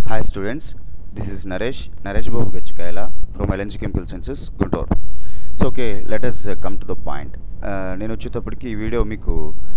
Hi students, this is Naresh, Naresh Babu Gachikaila from LNG Chemical Sciences, Guntur. So okay let us come to the point నేను వచ్చేటప్పటికి ఈ వీడియో మీకు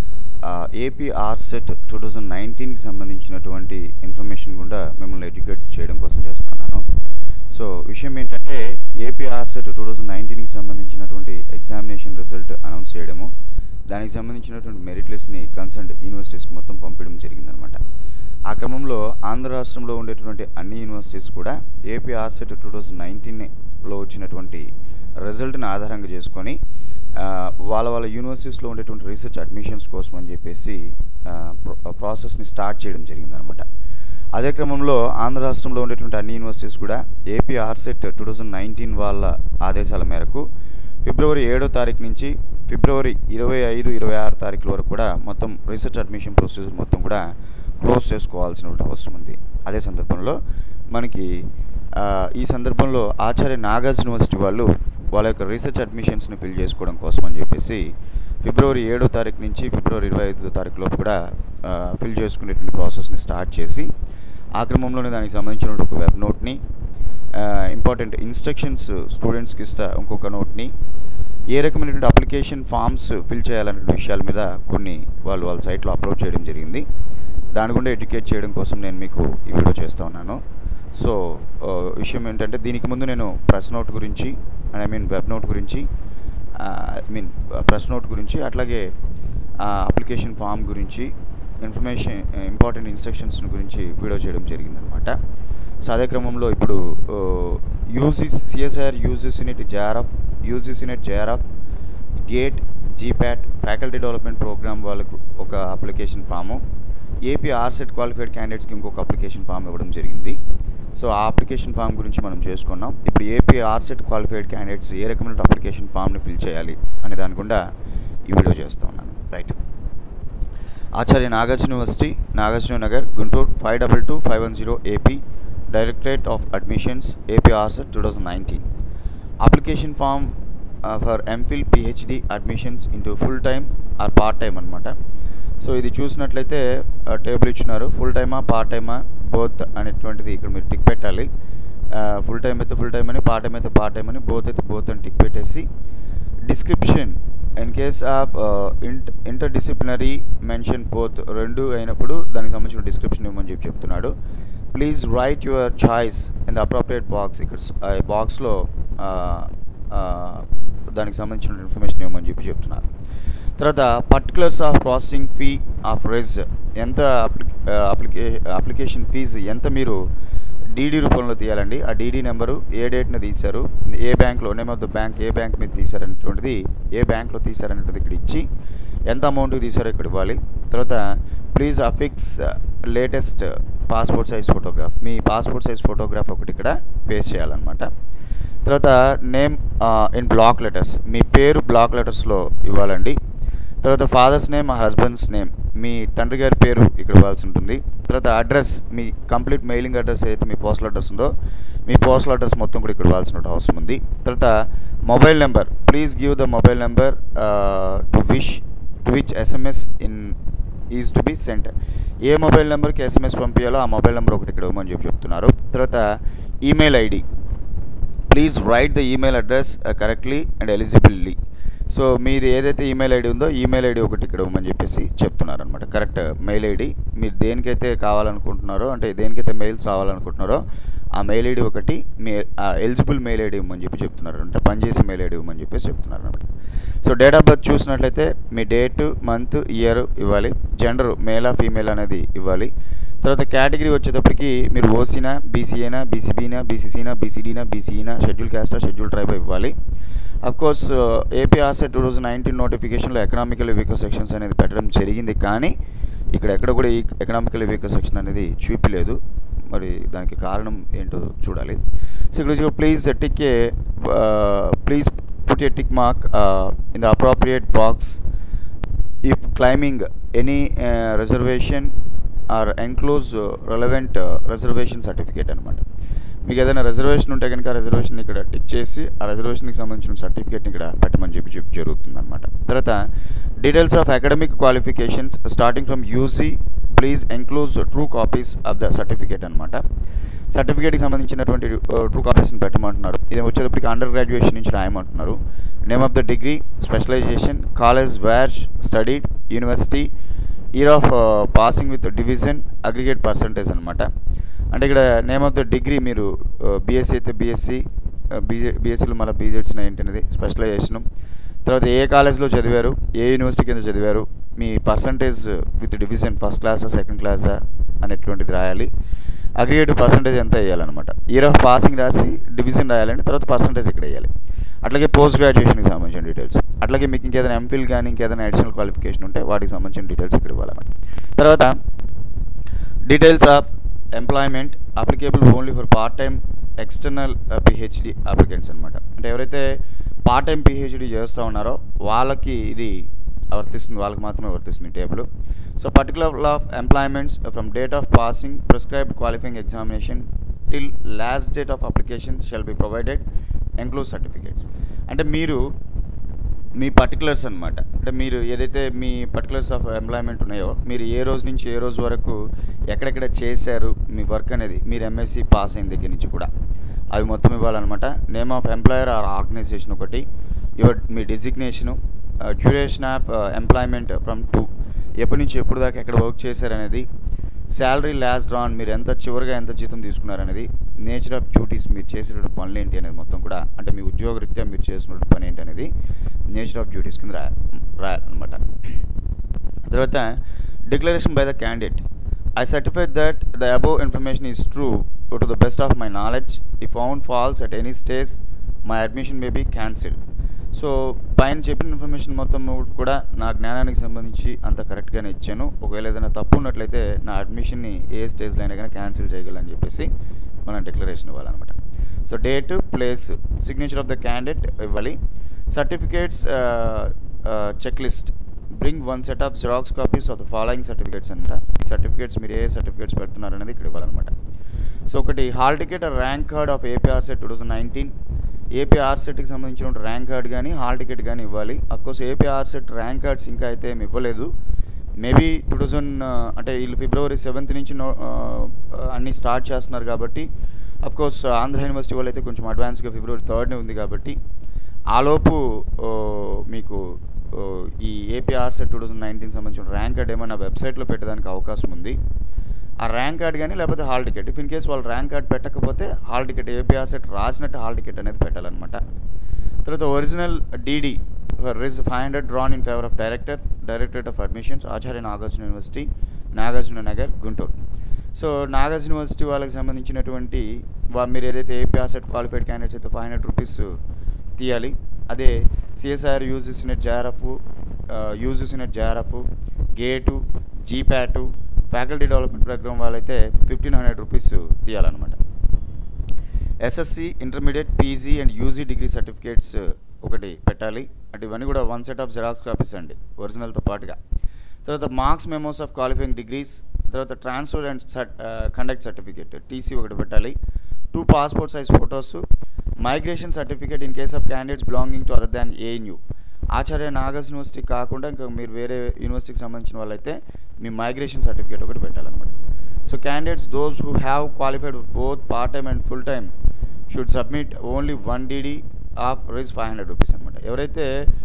AP RCET two thousand నైన్టీన్కి సంబంధించినటువంటి information కూడా మిమ్మల్ని ఎడ్యుకేట్ చేయడం కోసం చేస్తున్నాను సో విషయం ఏంటంటే ఏపీ ఆర్సెట్ టూ థౌజండ్ నైన్టీన్కి సంబంధించినటువంటి ఎగ్జామినేషన్ రిజల్ట్ అనౌన్స్ చేయడము దానికి సంబంధించినటువంటి మెరిట్ లిస్ట్ని కన్సర్న్ యూనివర్సిటీస్కి మొత్తం పంపించడం జరిగిందనమాట ఆ క్రమంలో ఆంధ్ర రాష్ట్రంలో ఉండేటువంటి అన్ని యూనివర్సిటీస్ కూడా ఏపీ ఆర్సెట్ టూ థౌజండ్ నైన్టీన్లో వచ్చినటువంటి రిజల్ట్ని ఆధారంగా చేసుకొని ఆ, వాళ్ళ వాళ్ళ యూనివర్సిటీస్లో ఉండేటువంటి రీసెర్చ్ అడ్మిషన్స్ కోసం అని చెప్పేసి ప్రాసెస్ని స్టార్ట్ చేయడం జరిగిందనమాట అదే క్రమంలో ఆంధ్ర రాష్ట్రంలో ఉండేటువంటి అన్ని యూనివర్సిటీస్ కూడా AP RCET two thousand nineteen వాళ్ళ ఆదేశాల మేరకు ఫిబ్రవరి ఏడో తారీఖు నుంచి ఫిబ్రవరి ఇరవై ఐదు ఇరవై ఆరు తారీఖుల వరకు కూడా మొత్తం రీసెర్చ్ అడ్మిషన్ ప్రొసీజర్ మొత్తం కూడా క్లోజ్ చేసుకోవాల్సినటువంటి అవసరం ఉంది అదే సందర్భంలో మనకి ఆ, ఈ సందర్భంలో ఆచార్య నాగార్జున యూనివర్సిటీ వాళ్ళు వాళ్ళ యొక్క రీసెర్చ్ అడ్మిషన్స్ని ఫిల్ చేసుకోవడం కోసం అని చెప్పేసి ఫిబ్రవరి ఏడో తారీఖు నుంచి ఫిబ్రవరి ఇరవై ఐదో తారీఖు లోపు కూడా ఫిల్ చేసుకునేటువంటి ప్రాసెస్ని స్టార్ట్ చేసి ఆ క్రమంలోనే దానికి సంబంధించిన ఒక వెబ్ నోట్ని ఇంపార్టెంట్ ఇన్స్ట్రక్షన్స్ స్టూడెంట్స్కి ఇస్తా ఇంకొక నోట్ని ఏ రకమైనటువంటి అప్లికేషన్ ఫామ్స్ ఫిల్ చేయాలనే విషయాల మీద కొన్ని వాళ్ళు వాళ్ళ సైట్లో అప్లోడ్ చేయడం జరిగింది దాని గుండా ఎడ్యుకేట్ చేయడం కోసం నేను మీకు ఈ వీడియో చేస్తూ ఉన్నాను సో ఆ, విషయం ఏంటంటే దీనికి ముందు నేను ప్రెస్ నోట్ గురించి ఐ మీన్ వెబ్ నోట్ గురించి ఐ మీన్ ప్రెస్ నోట్ గురించి అట్లాగే అప్లికేషన్ ఫామ్ గురించి ఇన్ఫర్మేషన్ ఇంపార్టెంట్ ఇన్స్ట్రక్షన్స్ గురించి వీడియో చేయడం జరిగిందనమాట సో అదే క్రమంలో ఇప్పుడు UGC CSIR UGC NET JRF UGC NET JRF GATE GPAT faculty development program వాళ్ళకు ఒక application form AP RCET qualified క్యాండిడేట్స్కి ఇంకొక అప్లికేషన్ ఫామ్ ఇవ్వడం జరిగింది సో ఆ అప్లికేషన్ ఫామ్ గురించి మనం చేసుకున్నాం ఇప్పుడు ఏపీ ఆర్సెట్ క్వాలిఫైడ్ క్యాండిడేట్స్ ఏ రకమైన అప్లికేషన్ ఫామ్ని ఫిల్ చేయాలి అనే దాని గుండా ఈ వీడియో చేస్తూ ఉన్నాను right Acharya Nagarjuna university Nagarjuna Nagar Guntur five double two five one zero AP directorate of admissions AP RCET two thousand nineteen application form for MPhil PhD admissions into full time or part time అనమాట so ఇది చూసినట్లయితే table ఇచ్చినారు full టైమా part టైమా both అనేటువంటిది ఇక్కడ మీరు tick పెట్టాలి ఫుల్ టైం అయితే ఫుల్ టైం అని పార్ట్ టైం అయితే పార్ట్ టైం అని బోత్ అయితే బోత్ అని టిక్ పెట్టేసి description in case of inter interdisciplinary mention both రెండు అయినప్పుడు దానికి సంబంధించిన డిస్క్రిప్షన్ ఇవ్వమని చెప్పి చెప్తున్నాడు please write your choice in the appropriate box ఇక్కడ బాక్స్లో దానికి సంబంధించిన ఇన్ఫర్మేషన్ ఇవ్వమని చెప్పి చెప్తున్నారు తర్వాత particulars of processing fee of రెజ్ ఎంత అప్లికే అప్లికేషన్ ఫీజు ఎంత మీరు డీడీ రూపంలో తీయాలండి ఆ డీడీ నెంబరు ఏ డేట్న తీశారు ఏ బ్యాంక్లో నేమ్ ఆఫ్ ద బ్యాంక్ ఏ బ్యాంక్ మీద తీశారనేటువంటిది ఏ బ్యాంక్లో తీశారనేటువంటిది ఇక్కడ ఇచ్చి ఎంత అమౌంట్ తీశారో ఇక్కడ ఇవ్వాలి తర్వాత please affix latest passport size photograph మీ పాస్పోర్ట్ సైజ్ ఫోటోగ్రాఫ్ ఒకటి ఇక్కడ పేస్ట్ చేయాలన్నమాట తర్వాత నేమ్ ఇన్ బ్లాక్ లెటర్స్ మీ పేరు బ్లాక్ లెటర్స్లో ఇవ్వాలండి తర్వాత ఫాదర్స్ నేమ్ హస్బెండ్స్ నేమ్ మీ తండ్రి గారి పేరు ఇక్కడ ఇవ్వాల్సి ఉంటుంది తర్వాత అడ్రస్ మీ కంప్లీట్ మెయిలింగ్ అడ్రస్ అయితే మీ పోస్టల్ అడ్రస్ ఉందో మీ పోస్టల్ అడ్రస్ మొత్తం కూడా ఇక్కడ ఇవ్వాల్సిన అవసరం ఉంది తర్వాత mobile number please give the mobile number to wish to which SMS in is to be sent ఏ మొబైల్ నెంబర్కి ఎస్ఎంఎస్ పంపించాలో ఆ మొబైల్ నెంబర్ ఒకటి ఇక్కడ ఇవ్వమని చెప్పి చెప్తున్నారు తర్వాత email ID please write the email address correctly and legibly so మీది ఏదైతే ఈమెయిల్ ఐడి ఉందో ఈమెయిల్ ఐడి ఒకటి ఇక్కడ ఇవ్వమని చెప్పేసి చెప్తున్నారు అనమాట కరెక్ట్ మెయిల్ ఐడి మీరు దేనికైతే కావాలనుకుంటున్నారో అంటే దేనికైతే మెయిల్స్ రావాలనుకుంటున్నారో ఆ మెయిల్ ఐడి ఒకటి మీ ఎలిజిబుల్ మెయిల్ ఐడి ఇవ్వమని చెప్పి చెప్తున్నారు అంటే పనిచేసే మెయిల్ ఐడి ఇవ్వమని చెప్పేసి చెప్తున్నారు అనమాట సో డేట్ ఆఫ్ బర్త్ చూసినట్లయితే మీ డేట్ మంత్ ఇయర్ ఇవ్వాలి జెండర్ మేలా ఫీమేల్ అనేది ఇవ్వాలి తర్వాత కేటగిరీ వచ్చేటప్పటికి మీరు ఓసీనా బీసీఏనా బీసీబీనా బీసీసీనా బీసీడీనా బీసీఈనా షెడ్యూల్ క్యాస్టా షెడ్యూల్ ట్రైబ్ ఇవ్వాలి of course AP RCET two thousand nineteen నోటిఫికేషన్లో ఎకనామికల్ వీకర్ సెక్షన్స్ అనేది పెట్టడం జరిగింది కానీ ఇక్కడ ఎక్కడ కూడా ఈ ఎకనామికల్ వీకర్ సెక్షన్ అనేది చూపిలేదు మరి దానికి కారణం ఏంటో చూడాలి సో ఇక్కడ please tick a please put a tick mark in the appropriate box if claiming any uh, reservation or enclose uh, relevant uh, reservation certificate అనమాట మీకు ఏదైనా రిజర్వేషన్ ఉంటే కనుక ఆ రిజర్వేషన్ ఇక్కడ టిక్ చేసి ఆ రిజర్వేషన్కి సంబంధించిన సర్టిఫికేట్ని ఇక్కడ పెట్టమని చెప్పి చెప్పి జరుగుతుంది అనమాట తర్వాత details of academic qualifications starting from UG please enclose true copies of the certificate అనమాట సర్టిఫికేట్కి సంబంధించినటువంటి ట్రూ కాపీస్ని పెట్టమంటున్నారు ఇది వచ్చేటప్పటికి అండర్ గ్రాడ్యుయేషన్ నుంచి రాయమంటున్నారు name of the degree specialization college where studied university year of passing with division aggregate percentage అనమాట అంటే ఇక్కడ నేమ్ ఆఫ్ ద డిగ్రీ మీరు బీఎస్సీ అయితే బీఎస్సీ బీజే బీఎస్సీలో మళ్ళీ బీజెడ్స్న ఏంటి అనేది స్పెషలైజేషను తర్వాత ఏ కాలేజ్లో చదివారు ఏ యూనివర్సిటీ కింద చదివారు మీ పర్సంటేజ్ విత్ డివిజన్ ఫస్ట్ క్లాసా సెకండ్ క్లాసా అనేటువంటిది రాయాలి అగ్రిగేట్ పర్సంటేజ్ ఎంత వేయాలన్నమాట ఇయర్ ఆఫ్ పాసింగ్ రాసి డివిజన్ రాయాలండి తర్వాత పర్సంటేజ్ ఇక్కడ వేయాలి అట్లాగే పోస్ట్ గ్రాడ్యుయేషన్కి సంబంధించిన డీటెయిల్స్ అట్లాగే మీకు ఇంకేదైనా ఎంఫిల్ కానీ ఇంకేదైనా అడిషనల్ క్వాలిఫికేషన్ ఉంటే వాటికి సంబంధించిన డీటెయిల్స్ ఇక్కడ ఇవ్వాలన్నమాట తర్వాత details of employment applicable only for part time external PhD applicants అనమాట అంటే ఎవరైతే పార్ట్ టైం పిహెచ్డి చేస్తూ ఉన్నారో వాళ్ళకి ఇది వర్తిస్తుంది వాళ్ళకి మాత్రమే వర్తిస్తుంది table so particular of employments from date of passing prescribed qualifying examination till last date of application shall be provided enclose certificates అంటే మీరు మీ పర్టికులర్స్ అనమాట అంటే మీరు ఏదైతే మీ పర్టికులర్స్ ఆఫ్ ఎంప్లాయ్మెంట్ ఉన్నాయో మీరు ఏ రోజు నుంచి ఏ రోజు వరకు ఎక్కడెక్కడ చేశారు మీ వర్క్ అనేది మీరు ఎంఎస్సి పాస్ అయిన దగ్గర నుంచి కూడా అవి మొత్తం ఇవ్వాలన్నమాట name of employer or organization ఒకటి యువర్ మీ designation duration of employment from to ఎప్పటి నుంచి ఎప్పుడు దాకా ఎక్కడ వర్క్ చేశారనేది శాలరీ లాస్ట్ డ్రాన్ మీరు ఎంత చివరిగా ఎంత జీతం తీసుకున్నారనేది నేచర్ ఆఫ్ డ్యూటీస్ మీరు చేసినటువంటి పనులు ఏంటి అనేది మొత్తం కూడా అంటే మీ ఉద్యోగరీత్యా మీరు చేసినటువంటి పని ఏంటి అనేది నేచర్ ఆఫ్ డ్యూటీస్ కింద రా రాయాలన్నమాట తర్వాత declaration by the candidate I certified that the above information is true to the best of my knowledge if found false at any stage my admission may be cancelled so పైన చెప్పిన information మొత్తం కూడా నా జ్ఞానానికి సంబంధించి అంత కరెక్ట్గానే ఇచ్చాను ఒకవేళ ఏదైనా తప్పు ఉన్నట్లయితే నా అడ్మిషన్ని ఏ స్టేజ్లో అయినా కానీ క్యాన్సిల్ చేయగలని చెప్పేసి మనం డిక్లరేషన్ ఇవ్వాలన్నమాట so date place signature of the candidate ఇవ్వాలి certificates check list bring one set of xerox copies of the following certificates అంట ఈ సర్టిఫికేట్స్ మీరు ఏ సర్టిఫికేట్స్ పెడుతున్నారు అనేది ఇక్కడ ఇవ్వాలన్నమాట సో ఒకటి hall ticket rank card of APR CET two thousand nineteen AP ఆర్సెట్కి సంబంధించిన ర్యాంక్ కార్డ్ కానీ హాల్ టికెట్ కానీ ఇవ్వాలి of course AP RCET rank cards ఇంకా అయితే ఏమి ఇవ్వలేదు మేబీ టూ థౌజండ్ అంటే వీళ్ళు ఫిబ్రవరి సెవెంత్ నుంచి నో అన్నీ స్టార్ట్ చేస్తున్నారు కాబట్టి అఫ్కోర్స్ ఆంధ్ర యూనివర్సిటీ వాళ్ళు అయితే కొంచెం అడ్వాన్స్గా ఫిబ్రవరి థర్డ్నే ఉంది కాబట్టి ఆలోపు మీకు ఈ AP RCET two thousand nineteen సంబంధించిన ర్యాంక్ కార్డ్ ఏమైనా వెబ్సైట్లో పెట్టడానికి అవకాశం ఉంది ఆ ర్యాంక్ కార్డ్ కానీ లేకపోతే hall ticket if in case వాళ్ళు ర్యాంక్ కార్డ్ పెట్టకపోతే హాల్ టికెట్ ఏపీఆర్ సెట్ రాసినట్టు హాల్ టికెట్ అనేది పెట్టాలన్నమాట తర్వాత ఒరిజినల్ డీడీ రిజ్ five hundred drawn in favour of director directorate of admissions Acharya Nagarjuna university Nagarjuna Nagar Guntur so Nagarjuna university వాళ్ళకి సంబంధించినటువంటి వా మీరు ఏదైతే ఏపీఆర్ సెట్ క్వాలిఫైడ్ క్యాండిడేట్స్ అయితే ఫైవ్ హండ్రెడ్ రూపీస్ తీయాలి అదే CSR UGC NET JRF UGC NET JRF GATE GPAT faculty development programme వాళ్ళైతే fifteen hundred rupees తీయాలన్నమాట SSC intermediate PG and UG degree certificates ఒకటి పెట్టాలి అంటే ఇవన్నీ కూడా one set of xerox copies అండి ఒరిజినల్తో పాటుగా తర్వాత marks memos of qualifying degrees తర్వాత transfer and conduct certificate TC ఒకటి పెట్టాలి two passport size photos migration certificate in case of candidates belonging to other than ANU Acharya నాగస్ యూనివర్సిటీ కాకుండా ఇంకా మీరు వేరే యూనివర్సిటీకి సంబంధించిన వాళ్ళైతే మీ మైగ్రేషన్ సర్టిఫికేట్ ఒకటి పెట్టాలన్నమాట so candidates those who have qualified both part time and full time should submit only one DD of రైజ్ ఫైవ్ హండ్రెడ్ రూపీస్ అనమాట ఎవరైతే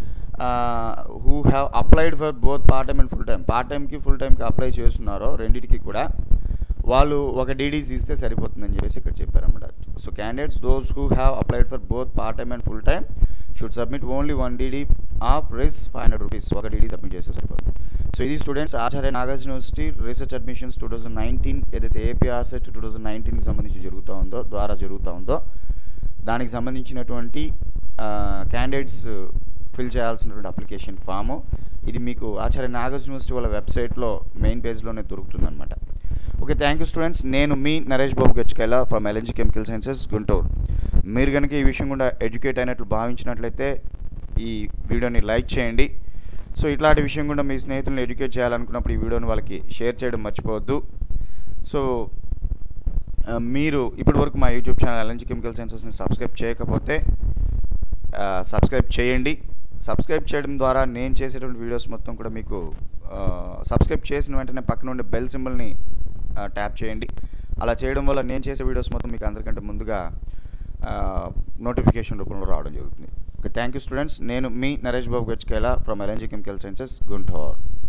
who have applied for both part time and full time part టైంకి full టైంకి apply చేస్తున్నారో రెండింటికి కూడా వాళ్ళు ఒక డీడీస్ ఇస్తే సరిపోతుందని చెప్పేసి ఇక్కడ చెప్పారన్నమాట so candidates those who have applied for both part time and full time should submit only one DD of రిస్ ఫైవ్ హండ్రెడ్ రూపీస్ ఒక డీడీ సబ్మిట్ చేస్తే సరిపోతుంది సో ఇది students Acharya Nagarjuna university research admissions two thousand nineteen ఏదైతే APR CET two thousand నైన్టీన్కి సంబంధించి జరుగుతూ ఉందో ద్వారా జరుగుతూ ఉందో దానికి సంబంధించినటువంటి క్యాండిడేట్స్ ఫిల్ చేయాల్సినటువంటి అప్లికేషన్ ఫాము ఇది మీకు ఆచార్య నాగార్జున యూనివర్సిటీ వాళ్ళ వెబ్సైట్లో మెయిన్ పేజ్లోనే దొరుకుతుంది అనమాట ఓకే థ్యాంక్ యూ స్టూడెంట్స్ నేను మీ Naresh Babu Gachukella from LNG chemical sciences Guntur మీరు కనుక ఈ విషయం కూడా ఎడ్యుకేట్ అయినట్లు భావించినట్లయితే ఈ వీడియోని లైక్ చేయండి సో ఇట్లాంటి విషయం కూడా మీ స్నేహితులను ఎడ్యుకేట్ చేయాలనుకున్నప్పుడు ఈ వీడియోని వాళ్ళకి షేర్ చేయడం మర్చిపోవద్దు సో ఆ, మీరు ఇప్పటి వరకు మా యూట్యూబ్ ఛానల్ ఎల్ఎన్జీ కెమికల్ సైన్సెస్ని సబ్స్క్రైబ్ చేయకపోతే ఆ, సబ్స్క్రైబ్ చేయండి సబ్స్క్రైబ్ చేయడం ద్వారా నేను చేసేటువంటి వీడియోస్ మొత్తం కూడా మీకు ఆ, సబ్స్క్రైబ్ చేసిన వెంటనే పక్కన ఉండే బెల్ సింబల్ని ఆ, ట్యాప్ చేయండి అలా చేయడం వల్ల నేను చేసే వీడియోస్ మొత్తం మీకు అందరికంటే ముందుగా ఆ, నోటిఫికేషన్ రూపంలో రావడం జరుగుతుంది ఓకే థ్యాంక్ యూ స్టూడెంట్స్ నేను మీ Naresh Babu Gachikela from LNG chemical sciences Guntur